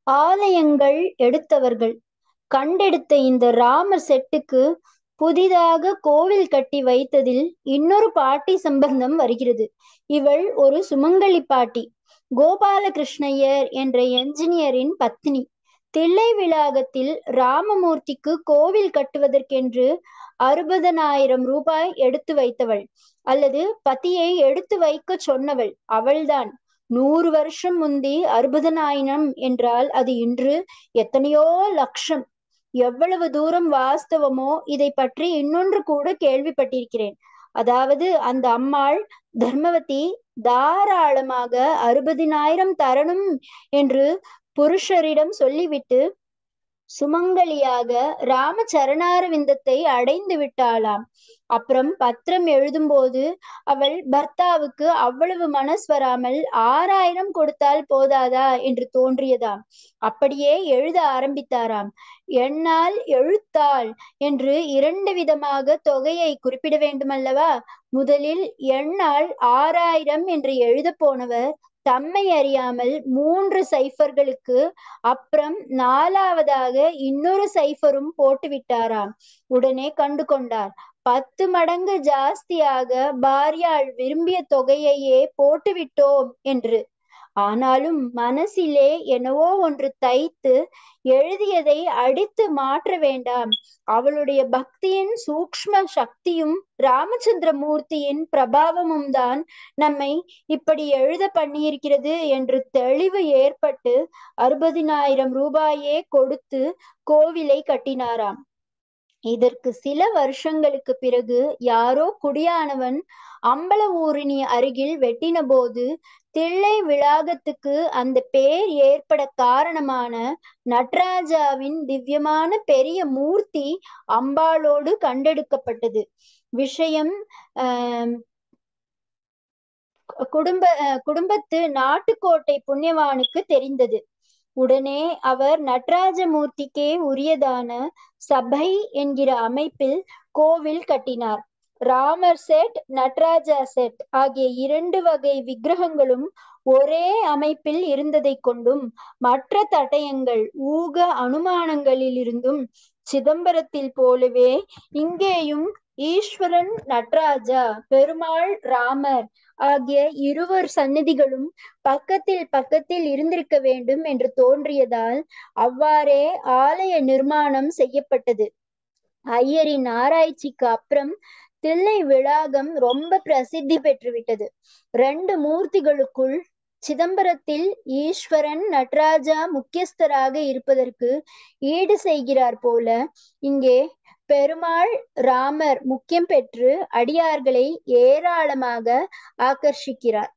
ஆலயங்கள் எடுத்தவர்கள் கண்டெடுத்த இந்த ராமர் செட்டுக்கு புதிதாக கோவில் கட்டி வைத்ததில் இன்னொரு பாட்டி சம்பந்தம் வருகிறது இவள் ஒரு சுமங்கலி பாட்டி கோபாலகிருஷ்ணய்யர் என்ற என்ஜினியரின் பத்னி தில்லை விளாகத்தில் ராமமூர்த்திக்கு கோவில் கட்டுவதற்கென்று அறுபதனாயிரம் ரூபாய் எடுத்து வைத்தவள் அல்லது பத்தியை எடுத்து வைக்க சொன்னவள் அவள்தான் நூறு வருஷம் முந்தி அறுபதனாயிரம் என்றால் அது இன்று எத்தனையோ லட்சம் எவ்வளவு தூரம் வாஸ்தவமோ இதை பற்றி இன்னொன்று கூட கேள்விப்பட்டிருக்கிறேன் அதாவது அந்த அம்மாள் தர்மவதி தாராளமாக அறுபதினாயிரம் தரணும் என்று புருஷரிடம் சொல்லிவிட்டு சுமங்கலியாக ராமச்சரணாரவிந்தத்தை அடைந்து விட்டாளாம் அப்புறம் பத்திரம் எழுதும்போது அவள் பர்த்தாவுக்கு அவ்வளவு மனஸ் வராமல் ஆறாயிரம் கொடுத்தால் போதாதா என்று தோன்றியதாம் அப்படியே எழுத ஆரம்பித்தாராம் என்னால் எழுத்தாள் என்று இரண்டு விதமாக தொகையை குறிப்பிட வேண்டுமல்லவா முதலில் என்னால் ஆறாயிரம் என்று எழுத போனவர் தம்மை அறியாமல் மூன்று சைஃபர்களுக்கு அப்புறம் நாலாவதாக இன்னொரு சைஃபரும் போட்டு விட்டாராம் உடனே கண்டு கொண்டார் பத்து மடங்கு ஜாஸ்தியாக பாரியாள் விரும்பிய தொகையையே போட்டுவிட்டோம் என்று ஆனாலும் மனசிலே என்னவோ ஒன்று தைத்து எழுதியதை அடித்து மாற்ற வேண்டாம் அவளுடைய பக்தியின் சூக்ஷ்ம சக்தியும் ராமச்சந்திர மூர்த்தியின் பிரபாவமும் தான் நம்மை இப்படி எழுத பண்ணியிருக்கிறது என்று தெளிவு ஏற்பட்டு அறுபதினாயிரம் ரூபாயே கொடுத்து கோவிலை கட்டினாராம் இதற்கு சில வருஷங்களுக்கு பிறகு யாரோ குடியானவன் அம்பல ஊரினி அருகில் வெட்டின போது தில்லை விளாகத்துக்கு அந்த பேர் ஏற்பட காரணமான நட்ராஜாவின் திவ்யமான பெரிய மூர்த்தி அம்பாளோடு கண்டெடுக்கப்பட்டது விஷயம் குடும்ப குடும்பத்து நாட்டுக்கோட்டை புண்ணியவானுக்கு தெரிந்தது உடனே அவர் நடராஜமூர்த்திக்கே உரியதான சபை என்கிற அமைப்பில் கோவில் கட்டினார் ராமர் செட் நடராஜா செட் ஆகிய இரண்டு வகை விக்கிரகங்களும் ஒரே அமைப்பில் இருந்ததை கொண்டும் மற்ற தடயங்கள் ஊக அனுமானங்களில் இருந்தும் சிதம்பரத்தில் போலவே இங்கேயும் ஈஸ்வரன் நடராஜா பெருமாள் ராமர் ஆகிய இருவர் சன்னதிகளும் பக்கத்தில் பக்கத்தில் இருந்திருக்க வேண்டும் என்று தோன்றியதால் அவ்வாறே ஆலய நிர்மாணம் செய்யப்பட்டது ஐயரின் ஆராய்ச்சிக்கு அப்புறம் தில்லை விளாகம் ரொம்ப பிரசித்தி பெற்றுவிட்டது ரெண்டு மூர்த்திகளுக்குள் சிதம்பரத்தில் ஈஸ்வரன் நடராஜா முக்கியஸ்தராக இருப்பதற்கு ஈடு செய்கிறார் போல இங்கே பெருமாள் ராமர் முக்கியம் பெற்று அடியார்களை ஏராளமாக ஆகர்ஷிக்கிறார்